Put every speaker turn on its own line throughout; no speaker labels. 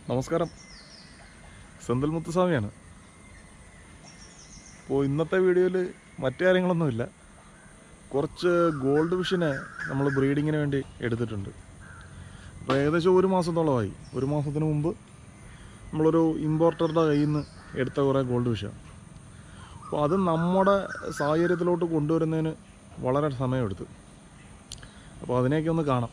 നമസ്കാരം സെന്തൽ മുത്തുസ്വാമിയാണ് അപ്പോൾ ഇന്നത്തെ വീഡിയോയിൽ മറ്റു കാര്യങ്ങളൊന്നുമില്ല കുറച്ച് ഗോൾഡ് ഫിഷിനെ നമ്മൾ ബ്രീഡിങ്ങിന് വേണ്ടി എടുത്തിട്ടുണ്ട് അപ്പോൾ ഏകദേശം ഒരു മാസത്തോളമായി ഒരു മാസത്തിന് മുമ്പ് നമ്മളൊരു ഇമ്പോർട്ടറുടെ കയ്യിൽ നിന്ന് എടുത്ത കുറേ ഗോൾഡ് ഫിഷാണ് അപ്പോൾ അത് നമ്മുടെ സാഹചര്യത്തിലോട്ട് കൊണ്ടുവരുന്നതിന് വളരെ സമയമെടുത്തു അപ്പോൾ അതിനെയൊക്കെ ഒന്ന് കാണാം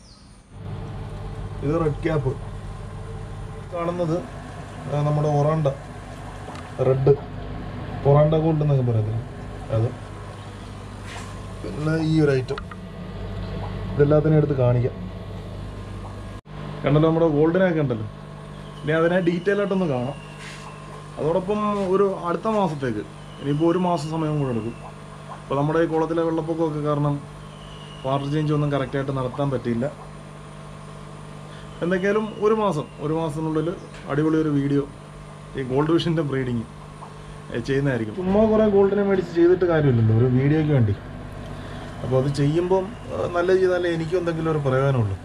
ഇത് റെഡ് ക്യാപ്പ് കാണുന്നത് ആ, നമ്മുടെ ഒറാണ്ട റെഡ് ഒറാണ്ട ഗോൾഡ് എന്നൊക്കെ പറയത്തില്ല അത് പിന്നെ ഈ ഒരു ഐറ്റം ഇതെല്ലാത്തിനും എടുത്ത് കാണിക്കാം കണ്ടല്ലോ നമ്മുടെ ഗോൾഡിനൊക്കെ ഉണ്ടല്ലോ ഇനി അതിനെ ഡീറ്റെയിൽ ആയിട്ടൊന്ന് കാണാം അതോടൊപ്പം ഒരു അടുത്ത മാസത്തേക്ക് ഇനിയിപ്പോൾ ഒരു മാസം സമയം കൂടെ എടുക്കും അപ്പോൾ നമ്മുടെ ഈ കുളത്തിലെ വെള്ളപ്പൊക്കമൊക്കെ കാരണം വാട്ടർ ചേഞ്ച് ഒന്നും കറക്റ്റായിട്ട് നടത്താൻ പറ്റിയില്ല എന്തൊക്കെയാലും ഒരു മാസം ഒരു മാസത്തിനുള്ളിൽ അടിപൊളി ഒരു വീഡിയോ ഈ ഗോൾഡ് വിഷൻ്റെ ബ്രീഡിങ് ചെയ്യുന്നതായിരിക്കും ചുമ്മാ കുറേ ഗോൾഡിനെ മേടിച്ച് ചെയ്തിട്ട് കാര്യമില്ലല്ലോ ഒരു വീഡിയോയ്ക്ക് വേണ്ടി അപ്പോൾ അത് ചെയ്യുമ്പം ആ, നല്ല ചെയ്താലേ എനിക്കും എന്തെങ്കിലും ഒരു പ്രയോജനമുള്ളൂ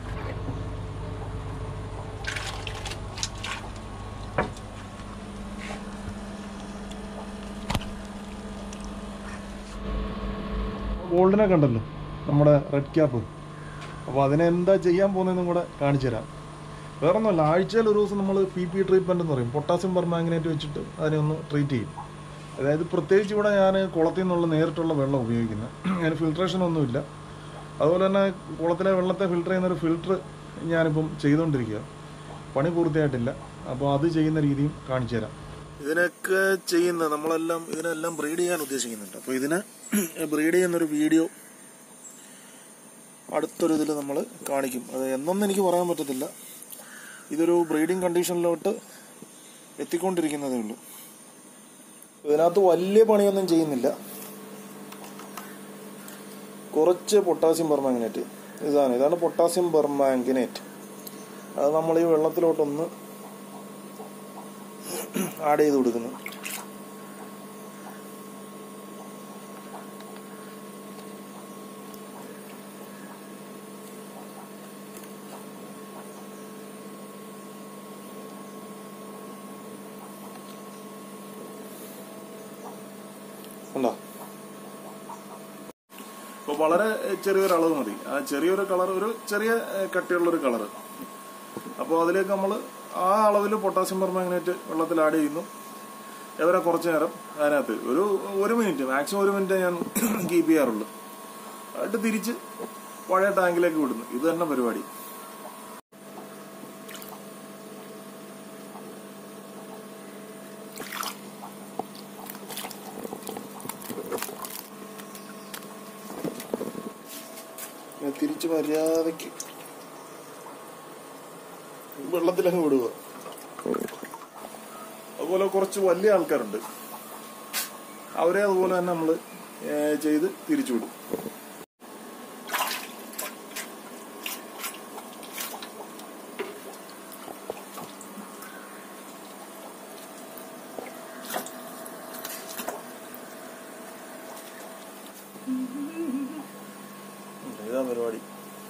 ഗോൾഡിനെ കണ്ടല്ലോ നമ്മുടെ റെഡ് ക്യാപ്പ് അപ്പോൾ അതിനെ എന്താ ചെയ്യാൻ പോകുന്നതെന്നും കൂടെ കാണിച്ചു തരാം വേറെ ഒന്നുമല്ല ആഴ്ചയിൽ ഒരു ദിവസം നമ്മൾ പി പി ട്രീറ്റ്മെൻറ്റ് എന്ന് പറയും പൊട്ടാസ്യം പെർമാംഗനേറ്റ് വെച്ചിട്ട് അതിനെ ഒന്ന് ട്രീറ്റ് ചെയ്യും അതായത് പ്രത്യേകിച്ച് ഇവിടെ ഞാൻ കുളത്തിൽ നിന്നുള്ള നേരിട്ടുള്ള വെള്ളം ഉപയോഗിക്കുന്നത് അതിന് ഫിൽട്രേഷൻ ഒന്നുമില്ല അതുപോലെ തന്നെ കുളത്തിലെ വെള്ളത്തെ ഫിൽട്ടർ ചെയ്യുന്ന ഒരു ഫിൽട്ടർ ഞാനിപ്പം ചെയ്തുകൊണ്ടിരിക്കുക പണി പൂർത്തിയായിട്ടില്ല അപ്പോൾ അത് ചെയ്യുന്ന രീതിയും കാണിച്ചു തരാം ഇതിനൊക്കെ ചെയ്യുന്ന നമ്മളെല്ലാം ഇതിനെല്ലാം ബ്രീഡ് ചെയ്യാൻ ഉദ്ദേശിക്കുന്നുണ്ട് അപ്പോൾ ഇതിനെ ബ്രീഡ് ചെയ്യുന്നൊരു വീഡിയോ അടുത്തൊരു ഇതിൽ നമ്മൾ കാണിക്കും അത് എന്നൊന്നും എനിക്ക് പറയാൻ പറ്റത്തില്ല ഇതൊരു ബ്രീഡിംഗ് കണ്ടീഷനിലോട്ട് എത്തിക്കൊണ്ടിരിക്കുന്നതേ ഉള്ളൂ ഇതിനകത്ത് വലിയ പണിയൊന്നും ചെയ്യുന്നില്ല കുറച്ച് പൊട്ടാസ്യം പെർമാംഗനേറ്റ് ഇതാണ് ഇതാണ് പൊട്ടാസ്യം പെർമാംഗനേറ്റ് അത് നമ്മൾ ഈ വെള്ളത്തിലോട്ടൊന്ന് ആഡ് ചെയ്ത് കൊടുക്കുന്നു ഉണ്ടോ അപ്പോൾ വളരെ ചെറിയൊരു അളവ് മതി ആ ചെറിയൊരു കളർ ഒരു ചെറിയ ഏഹ്, കട്ടിയുള്ളൊരു കളർ അപ്പോൾ അതിലേക്ക് നമ്മൾ ആ അളവിൽ പൊട്ടാസ്യം പെർമാഗ്നേറ്റ് വെള്ളത്തിൽ ആഡ് ചെയ്യുന്നു ഇവരെ കുറച്ച് നേരം അതിനകത്ത് ഒരു ഒരു മിനിറ്റ് മാക്സിമം ഒരു മിനിറ്റ് ഞാൻ കീപ്പ് ചെയ്യാറുള്ളൂ എന്നിട്ട് തിരിച്ച് പഴയ ടാങ്കിലേക്ക് വിടുന്നു ഇത് തന്നെ പരിപാടി ഞാൻ തിരിച്ച് മര്യാദയ്ക്ക് വെള്ളത്തിലങ്ങ് വിടുക അതുപോലെ കുറച്ച് വലിയ ആൾക്കാരുണ്ട് അവരെ അതുപോലെ തന്നെ നമ്മൾ ചെയ്ത് തിരിച്ചു വിടും ഇതാ പരിപാടി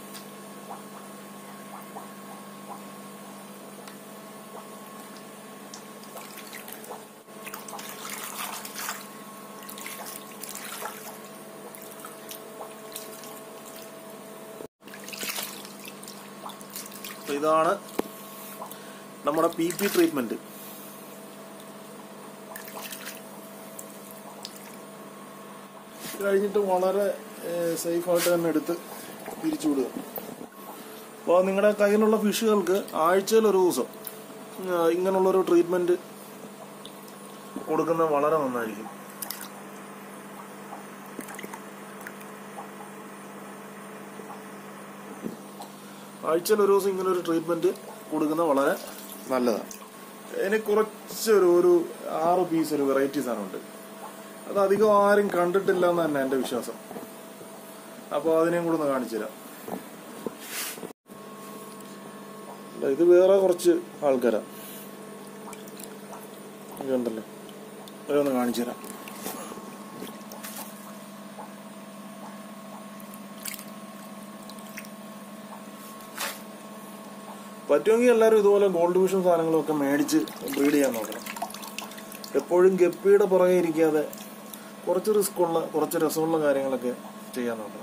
അപ്പൊ ഇതാണ് നമ്മുടെ പി പി ട്രീറ്റ്മെന്റ് ഇത് കഴിഞ്ഞിട്ട് വളരെ സേഫായിട്ട് തന്നെ എടുത്ത് തിരിച്ചു വിടുക അപ്പോൾ നിങ്ങളുടെ കയ്യിലുള്ള ഫിഷുകൾക്ക് ആഴ്ചയിൽ ഒരു ദിവസം ആ, ഇങ്ങനെയുള്ളൊരു ട്രീറ്റ്മെന്റ് കൊടുക്കുന്നത് വളരെ നന്നായിരിക്കും ആഴ്ചയിൽ ഒരു ദിവസം ഇങ്ങനെ ഒരു ട്രീറ്റ്മെന്റ് കൊടുക്കുന്നത് വളരെ നല്ലതാണ് ഇതിന് കുറച്ചൊരു ഒരു ആറ് പീസ് ഒരു വെറൈറ്റി സാധനമുണ്ട് അത് അധികം ആരും കണ്ടിട്ടില്ല എന്ന് തന്നെ എൻ്റെ വിശ്വാസം അപ്പോൾ അതിനെയും കൂടെ ഒന്ന് കാണിച്ചു തരാം ഇല്ല, ഇത് വേറെ കുറച്ച് ആൾക്കാരാ ഇതുണ്ടല്ലോ അതൊന്ന് കാണിച്ചു തരാം പറ്റുമെങ്കിൽ എല്ലാവരും ഇതുപോലെ ഗോൾഡ് വിഷൻ സാധനങ്ങളും ഒക്കെ മേടിച്ച് ബ്രീഡ് ചെയ്യാൻ നോക്കണം എപ്പോഴും ഗപ്പിയുടെ പുറകെ ഇരിക്കാതെ കുറച്ച് റിസ്ക് ഉള്ള കുറച്ച് രസമുള്ള കാര്യങ്ങളൊക്കെ ചെയ്യാൻ നോക്കണം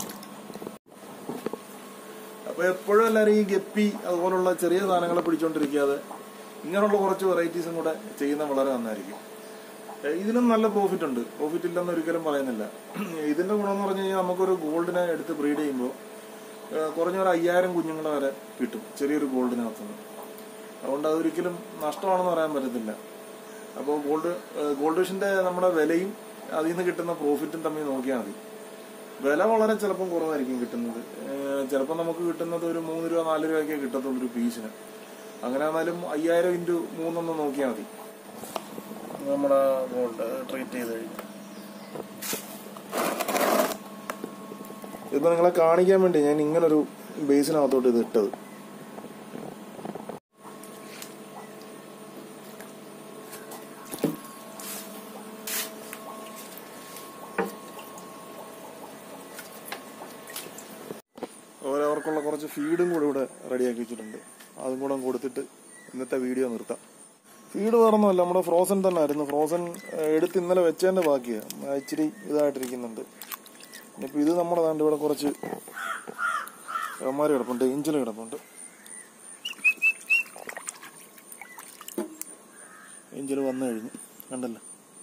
അപ്പൊ എപ്പോഴും എല്ലാവരും ഈ ഗപ്പി അതുപോലുള്ള ചെറിയ സാധനങ്ങളെ പിടിച്ചോണ്ടിരിക്കാതെ ഇങ്ങനെയുള്ള കുറച്ച് വെറൈറ്റീസും കൂടെ ചെയ്യുന്ന വളരെ നന്നായിരിക്കും ഏ, ഇതിനും നല്ല പ്രോഫിറ്റ് ഉണ്ട് പ്രോഫിറ്റ് ഇല്ലെന്ന് ഒരിക്കലും പറയുന്നില്ല ഇതിന്റെ ഗുണം എന്ന് പറഞ്ഞു കഴിഞ്ഞാൽ നമുക്കൊരു ഗോൾഡിനെ എടുത്ത് ബ്രീഡ് ചെയ്യുമ്പോൾ കുറഞ്ഞ ഒരു അയ്യായിരം കുഞ്ഞുങ്ങളെ വരെ കിട്ടും ചെറിയൊരു ഗോൾഡിനകത്തുനിന്ന് അതുകൊണ്ട് അതൊരിക്കലും നഷ്ടമാണെന്ന് പറയാൻ പറ്റത്തില്ല അപ്പോൾ ഗോൾഡ് ഗോൾഡ് ഫിഷിന്റെ നമ്മുടെ വിലയും അതിൽ നിന്ന് കിട്ടുന്ന പ്രോഫിറ്റും തമ്മിൽ നോക്കിയാൽ മതി വില വളരെ ചിലപ്പം കുറവായിരിക്കും കിട്ടുന്നത് ചിലപ്പോൾ നമുക്ക് കിട്ടുന്നത് ഒരു മൂന്ന് രൂപ നാല് രൂപയൊക്കെ കിട്ടത്തുള്ളൂ ഒരു പീസിന് അങ്ങനെ ആണെന്നാലും അയ്യായിരം ഇൻറ്റു മൂന്നൊന്ന് നോക്കിയാൽ മതി നമ്മുടെ ഗോൾഡ് ട്രീറ്റ് ചെയ്ത് കഴിഞ്ഞു ഇതിപ്പോൾ നിങ്ങളെ കാണിക്കാൻ വേണ്ടി ഞാൻ ഇങ്ങനൊരു ബേസിനകത്തോട്ട് ഇത് ഇട്ടത് ഓരോവർക്കുള്ള കുറച്ച് ഫീഡും കൂടെ ഇവിടെ റെഡിയാക്കി വെച്ചിട്ടുണ്ട് അതും കൂടെ കൊടുത്തിട്ട് ഇന്നത്തെ വീഡിയോ നിർത്താം ഫീഡ് വേറൊന്നുമല്ല നമ്മുടെ ഫ്രോസൺ തന്നെ ആയിരുന്നു ഫ്രോസൺ എടുത്ത് ഇന്നലെ വെച്ചതിന്റെ ബാക്കിയാണ് ഇച്ചിരി ഇതായിട്ടിരിക്കുന്നുണ്ട് ഇനിയിപ്പോൾ ഇത് നമ്മുടെ താണ്ട് ഇവിടെ കുറച്ച് അവന്മാർ കിടപ്പുണ്ട് ഏഞ്ചൽ കിടപ്പുണ്ട് ഏഞ്ചൽ വന്നു കഴിഞ്ഞു കണ്ടല്ലോ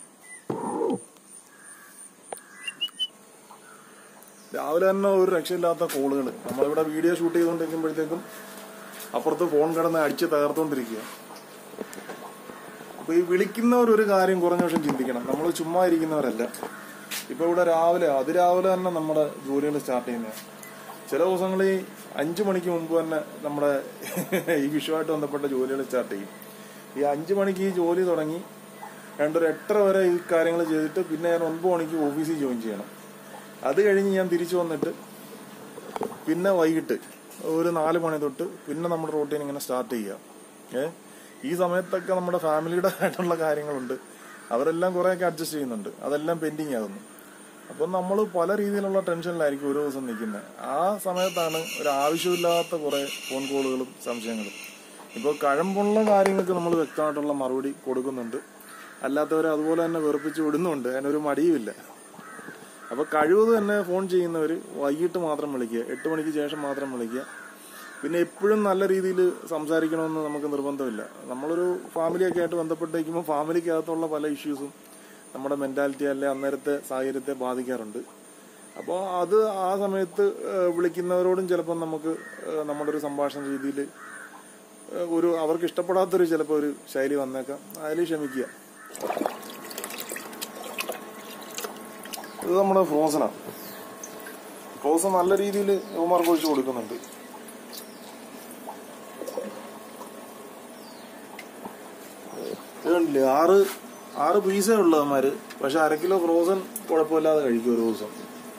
രാവിലെ തന്നെ ഒരു രക്ഷയില്ലാത്ത കോളുകൾ നമ്മളിവിടെ വീഡിയോ ഷൂട്ട് ചെയ്തുകൊണ്ടിരിക്കുമ്പോഴത്തേക്കും അപ്പുറത്ത് ഫോൺ കിടന്ന് അടിച്ച് തകർത്തുകൊണ്ടിരിക്കുക അപ്പൊ ഈ വിളിക്കുന്നവർ ഒരു കാര്യം കുറഞ്ഞ വർഷം ചിന്തിക്കണം നമ്മൾ ചുമ്മാ ഇരിക്കുന്നവരല്ല ഇപ്പൊ ഇവിടെ രാവിലെ അതിരാവിലെ തന്നെ നമ്മുടെ ജോലികൾ സ്റ്റാർട്ട് ചെയ്യുന്നത് ചില ദിവസങ്ങളിൽ അഞ്ചു മണിക്ക് മുമ്പ് തന്നെ നമ്മുടെ ഈ വിഷുവായിട്ട് ബന്ധപ്പെട്ട ജോലികൾ സ്റ്റാർട്ട് ചെയ്യും ഈ അഞ്ചു മണിക്ക് ഈ ജോലി തുടങ്ങി രണ്ടൊരു എട്ടര വരെ ഈ കാര്യങ്ങൾ ചെയ്തിട്ട് പിന്നെ ഞാൻ ഒൻപത് മണിക്ക് ഓഫീസിൽ ജോയിൻ ചെയ്യണം അത് കഴിഞ്ഞ് ഞാൻ തിരിച്ചു വന്നിട്ട് പിന്നെ വൈകിട്ട് ഒരു നാല് മണി തൊട്ട് പിന്നെ നമ്മുടെ റൂട്ടീൻ ഇങ്ങനെ സ്റ്റാർട്ട് ചെയ്യുക ഏ ഈ സമയത്തൊക്കെ നമ്മുടെ ഫാമിലിയുടെ ആയിട്ടുള്ള കാര്യങ്ങളുണ്ട് അവരെല്ലാം കുറേയൊക്കെ അഡ്ജസ്റ്റ് ചെയ്യുന്നുണ്ട് അതെല്ലാം പെൻഡിങ് ആകുന്നു അപ്പം നമ്മൾ പല രീതിയിലുള്ള ടെൻഷനിലായിരിക്കും ഓരോ ദിവസം നിൽക്കുന്നത് ആ സമയത്താണ് ഒരു ആവശ്യമില്ലാത്ത കുറേ ഫോൺ കോളുകളും സംശയങ്ങളും ഇപ്പോൾ കഴമ്പുള്ള കാര്യങ്ങൾക്ക് നമ്മൾ വ്യക്തമായിട്ടുള്ള മറുപടി കൊടുക്കുന്നുണ്ട് അല്ലാത്തവരെ അതുപോലെ തന്നെ വെറുപ്പിച്ച് വിടുന്നുണ്ട് അതിനൊരു മടിയുമില്ല അപ്പൊ കഴിവതും തന്നെ ഫോൺ ചെയ്യുന്നവർ വൈകിട്ട് മാത്രം വിളിക്കുക എട്ട് മണിക്ക് ശേഷം മാത്രം വിളിക്കുക പിന്നെ എപ്പോഴും നല്ല രീതിയിൽ സംസാരിക്കണമെന്ന് നമുക്ക് നിർബന്ധമില്ല നമ്മളൊരു ഫാമിലിയൊക്കെ ആയിട്ട് ബന്ധപ്പെട്ടിരിക്കുമ്പോൾ ഫാമിലിക്കകത്തുള്ള പല ഇഷ്യൂസും നമ്മുടെ മെന്റാലിറ്റി അല്ലെ അന്നേരത്തെ സാഹചര്യത്തെ ബാധിക്കാറുണ്ട് അപ്പോൾ അത് ആ സമയത്ത് ഏഹ്, വിളിക്കുന്നവരോടും ചിലപ്പോൾ നമുക്ക് ഏഹ്, നമ്മുടെ ഒരു സംഭാഷണ രീതിയിൽ ഒരു അവർക്ക് ഇഷ്ടപ്പെടാത്തൊരു ചിലപ്പോൾ ഒരു ശൈലി വന്നേക്കാം അതിൽ ക്ഷമിക്കുക ഇത് നമ്മുടെ ഫ്രോസനാണ് ഫ്രോസൺ നല്ല രീതിയിൽ യുവമാർക്ക് ഒഴിച്ചു കൊടുക്കുന്നുണ്ട് ഇത് കണ്ടില്ലേ ആറ് ആറ് പീസേ ഉള്ളു അവന്മാര് പക്ഷെ അര കിലോ ഫ്രോസൺ കുഴപ്പമില്ലാതെ കഴിക്കും ഒരു ദിവസം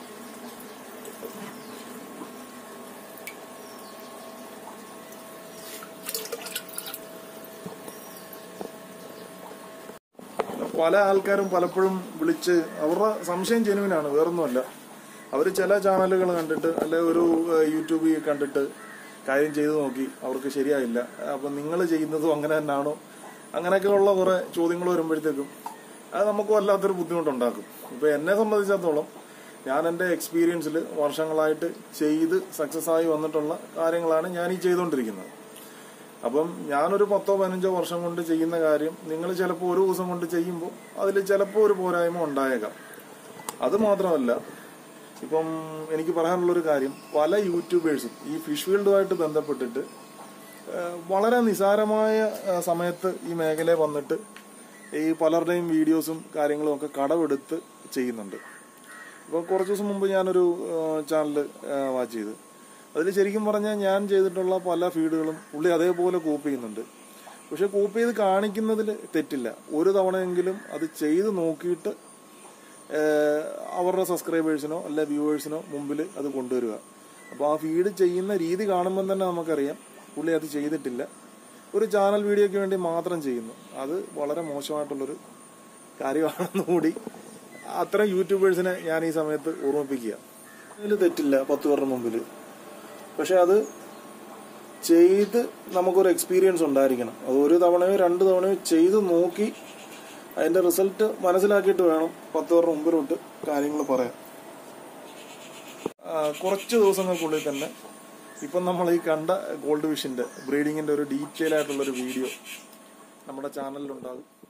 പല ആൾക്കാരും പലപ്പോഴും വിളിച്ച് അവരുടെ സംശയം ജെനുവിനാണ് വേറൊന്നുമല്ല അവർ ചില ചാനലുകൾ കണ്ടിട്ട് അല്ലെ ഒരു ഏഹ്, യൂട്യൂബിൽ കണ്ടിട്ട് കാര്യം ചെയ്തു നോക്കി അവർക്ക് ശരിയായില്ല അപ്പം നിങ്ങൾ ചെയ്യുന്നതും അങ്ങനെ തന്നെയാണോ അങ്ങനെയൊക്കെയുള്ള കുറെ ചോദ്യങ്ങൾ വരുമ്പോഴത്തേക്കും അത് നമുക്ക് വല്ലാത്തൊരു ബുദ്ധിമുട്ടുണ്ടാക്കും ഇപ്പൊ എന്നെ സംബന്ധിച്ചിടത്തോളം ഞാൻ എൻ്റെ എക്സ്പീരിയൻസിൽ വർഷങ്ങളായിട്ട് ചെയ്ത് സക്സസ് ആയി വന്നിട്ടുള്ള കാര്യങ്ങളാണ് ഞാൻ ഈ ചെയ്തുകൊണ്ടിരിക്കുന്നത് അപ്പം ഞാനൊരു പത്തോ പതിനഞ്ചോ വർഷം കൊണ്ട് ചെയ്യുന്ന കാര്യം നിങ്ങൾ ചിലപ്പോൾ ഒരു ദിവസം കൊണ്ട് ചെയ്യുമ്പോൾ അതിൽ ചിലപ്പോൾ ഒരു പോരായ്മ ഉണ്ടായേക്കാം അത് മാത്രമല്ല ഇപ്പം എനിക്ക് പറയാനുള്ളൊരു കാര്യം പല യൂട്യൂബേഴ്സും ഈ ഫിഷ് ഫീൽഡുമായിട്ട് ബന്ധപ്പെട്ടിട്ട് ഏഹ്, വളരെ നിസാരമായ ഏഹ്, സമയത്ത് ഈ മേഖലയിൽ വന്നിട്ട് ഈ പലരുടെയും വീഡിയോസും കാര്യങ്ങളും ഒക്കെ കടമെടുത്ത് ചെയ്യുന്നുണ്ട് ഇപ്പോൾ കുറച്ച് ദിവസം മുമ്പ് ഞാനൊരു ചാനൽ വാച്ച് ചെയ്ത് അതിൽ ശരിക്കും പറഞ്ഞാൽ ഞാൻ ചെയ്തിട്ടുള്ള പല ഫീഡുകളും പുള്ളി അതേപോലെ കോപ്പി ചെയ്യുന്നുണ്ട് പക്ഷെ കോപ്പി ചെയ്ത് കാണിക്കുന്നതിൽ തെറ്റില്ല ഒരു തവണയെങ്കിലും അത് ചെയ്ത് നോക്കിയിട്ട് ഏഹ്, അവരുടെ സബ്സ്ക്രൈബേഴ്സിനോ അല്ലെ വ്യൂവേഴ്സിനോ മുമ്പിൽ അത് കൊണ്ടുവരിക അപ്പോൾ ആ ഫീഡ് ചെയ്യുന്ന രീതി കാണുമ്പോൾ തന്നെ നമുക്കറിയാം പുള്ളി അത് ചെയ്തിട്ടില്ല ഒരു ചാനൽ വീഡിയോയ്ക്ക് വേണ്ടി മാത്രം ചെയ്യുന്നു അത് വളരെ മോശമായിട്ടുള്ളൊരു കാര്യമാണെന്ന് കൂടി അത്തരം യൂട്യൂബേഴ്സിനെ ഞാൻ ഈ സമയത്ത് ഓർമ്മിപ്പിക്കുക അതിൽ തെറ്റില്ല പത്ത് പേരുടെ മുമ്പിൽ പക്ഷെ അത് ചെയ്ത് നമുക്കൊരു എക്സ്പീരിയൻസ് ഉണ്ടായിരിക്കണം അത് ഒരു തവണയോ രണ്ട് തവണയോ ചെയ്ത് നോക്കി അതിൻ്റെ റിസൾട്ട് മനസ്സിലാക്കിയിട്ട് വേണം പത്ത് പേരുടെ മുമ്പിലോട്ട് കാര്യങ്ങൾ പറയാൻ ആ, കുറച്ച് ദിവസങ്ങൾക്കുള്ളിൽ തന്നെ ഇപ്പം നമ്മൾ ഈ കണ്ട ഗോൾഡ് വിഷിൻ്റെ ബ്രീഡിങ്ങിൻ്റെ ഒരു ഡീറ്റെയിൽ ആയിട്ടുള്ളൊരു വീഡിയോ നമ്മുടെ ചാനലിലുണ്ടാകും